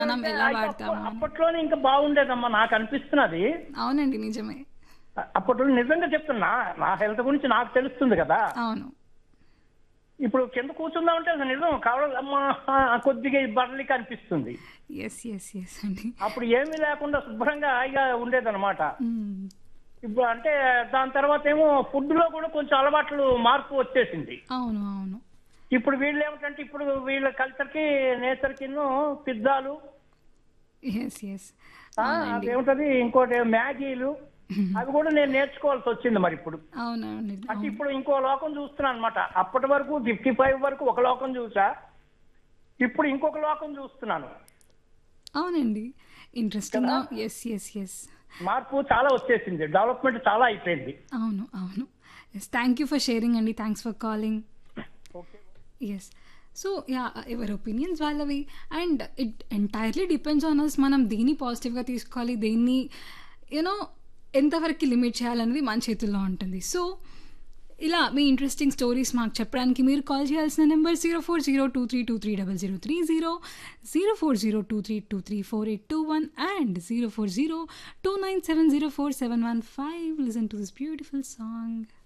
మనం ఎలా అయితే వాడతాము అప్ప- అని. అప్పట్లోనే ఇంకా బాగుండేదమ్మా నాకు అనిపిస్తున్నది అవునండి నిజమే అ- అప్పట్లో నిజంగా చెప్తున్నా నా హెల్త్ గురించి నాకు తెలుస్తుంది కదా అవును ఇప్పుడు కింద కూర్చుందామంటే అది నిజం కావాలి అమ్మా ఆ, కొద్దిగా బర్లికి అనిపిస్తుంది ఎస్ ఎస్ ఎస్ అండి అప్పుడు ఏమీ లేకుండా శుభ్రంగా హాయిగా ఉండేదన్నమాట మ్మ్. ఇప్పుడు అంటే దాని తర్వాత ఏమో ఫుడ్ లో కూడా కొంచెం అలవాట్లు మార్పు వచ్చేసింది అవును అవును ఇప్పుడు వీళ్ళు ఏమిటంటే ఇప్పుడు వీళ్ళ కల్చర్ కి నేచర్ కి పిజ్జాలు ఎస్ ఎస్ ఆ, అదేమిటది ఇంకోటి మ్యాగీలు అవి కూడా నేను నేర్చుకోవాల్సి వచ్చింది మరి ఇప్పుడు అవునండి అంటే ఇప్పుడు ఇంకో లోకం చూస్తున్నాను అనమాట అప్పటి వరకు ఫిఫ్టీ ఫైవ్ వరకు ఒక లోకం చూసా ఇప్పుడు ఇంకొక లోకం చూస్తున్నాను అవునండి ఇంట్రెస్టింగ్ ఎస్ ఎస్ ఎస్ మార్పు చాలా వచ్చేసింది డెవలప్మెంట్ చాలా అయిపోయింది అవును అవును yes thank you for sharing అండి thanks for calling okay yes so yeah ఎవరి ఒపీనియన్స్ వాళ్ళవి and it entirely depends on us మనం దేన్ని పాజిటివ్గా తీసుకోవాలి దేన్ని యూనో ఎంతవరకు లిమిట్ చేయాలనేది మన చేతుల్లో ఉంటుంది సో ఇలా మీ ఇంట్రెస్టింగ్ స్టోరీస్ మాకు చెప్పడానికి మీరు కాల్ చేయాల్సిన number zero four zero two three two three double zero three zero zero four zero two three two three four eight two one and zero four zero two nine seven zero four seven one five listen to this beautiful song